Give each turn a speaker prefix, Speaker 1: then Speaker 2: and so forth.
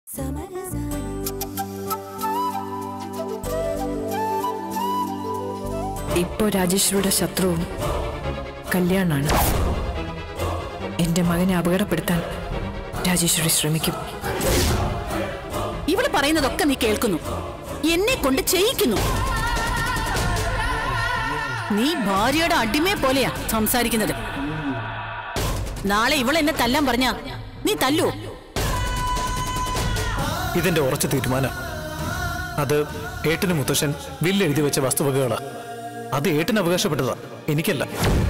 Speaker 1: ഇപ്പോ രാജേശ്വരിയുടെ ശത്രുവും കല്യാണാണ് എന്റെ മകനെ അപകടപ്പെടുത്താൻ രാജേശ്വരി ശ്രമിക്കും
Speaker 2: ഇവള് പറയുന്നതൊക്കെ നീ കേൾക്കുന്നു എന്നെ കൊണ്ട് ചെയ്യിക്കുന്നു നീ ഭാര്യയുടെ അടിമയെ പോലെയാ സംസാരിക്കുന്നത് നാളെ ഇവൾ എന്നെ തല്ലാൻ പറഞ്ഞ നീ തല്ലുവോ
Speaker 3: ഇതെന്റെ ഉറച്ച തീരുമാനം അത് ഏട്ടന് മുത്തശ്ശൻ വില്ലെഴുതി വെച്ച വസ്തുവകകളാ അത് ഏട്ടന് അവകാശപ്പെട്ടതാ എനിക്കല്ല